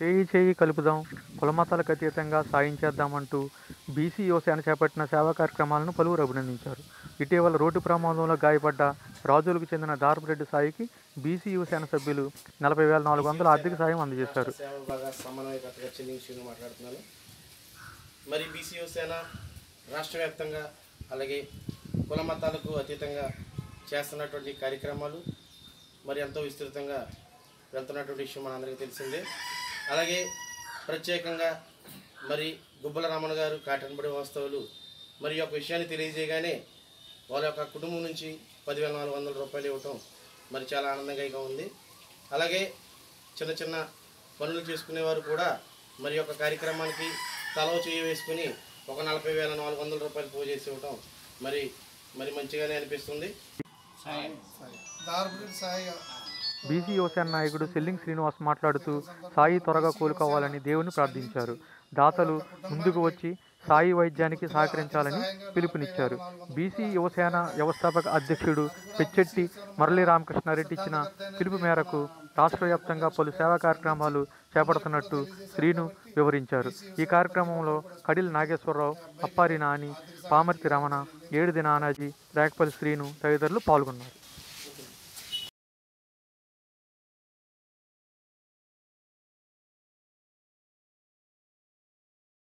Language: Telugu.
చేయి చేయి కలుపుదాం కులమతాలకు అతీతంగా సాయించేద్దామంటూ బీసీ యువసేన చేపట్టిన సేవా కార్యక్రమాలను పలువురు అభినందించారు ఇటీవల రోడ్డు ప్రమాదంలో గాయపడ్డ రాజులకు చెందిన దార్పురెడ్డి సాయికి బీసీ యువసేన సభ్యులు నలభై వేల నాలుగు వందల ఆర్థిక సాయం అందజేశారు సేవ బాగా సమన్వయకర్తగా చెల్లింగ్ శ్రీను మాట్లాడుతున్నాను మరి బీసీఓ సేన రాష్ట్ర వ్యాప్తంగా అలాగే కుల మతాలకు అతీతంగా చేస్తున్నటువంటి కార్యక్రమాలు మరి ఎంతో విస్తృతంగా వెళ్తున్నటువంటి విషయం మనందరికీ తెలిసిందే అలాగే ప్రత్యేకంగా మరి గుబ్బల రమణ గారు కాటన్బడి వాస్తవులు మరి ఈ యొక్క విషయాన్ని తెలియజేయగానే వాళ్ళ యొక్క కుటుంబం నుంచి పదివేల నాలుగు వందల రూపాయలు ఇవ్వటం మరి చాలా ఆనందంగా ఉంది అలాగే చిన్న చిన్న పనులు చేసుకునేవారు కూడా మరి యొక్క కార్యక్రమానికి తలవ చేయి వేసుకుని ఒక నలభై వేల నాలుగు వందల రూపాయలు పూజ చేసి ఇవ్వటం మరి మరి మంచిగానే అనిపిస్తుంది దార్పురెడ్డి సాయి బీసీ యువసేన నాయకుడు సెల్లింగ్ శ్రీనివాస్ మాట్లాడుతూ సాయి త్వరగా కోలుకోవాలని దేవుని ప్రార్థించారు దాతలు ముందుకు వచ్చి సాయి వైద్యానికి సహకరించాలని పిలుపునిచ్చారు బీసీ యువసేన వ్యవస్థాపక అధ్యక్షుడు పెచ్చెట్టి మురళీ రామకృష్ణారెడ్డి ఇచ్చిన పిలుపు మేరకు రాష్ట్ర వ్యాప్తంగా పలు సేవా కార్యక్రమాలు చేపడుతున్నట్టు శ్రీను వివరించారు ఈ కార్యక్రమంలో కడిల్ నాగేశ్వరరావు అప్పారి నాని పామర్తి రమణ ఏడుది నానాజీ రేకపల్లి శ్రీను తదితరులు పాల్గొన్నారు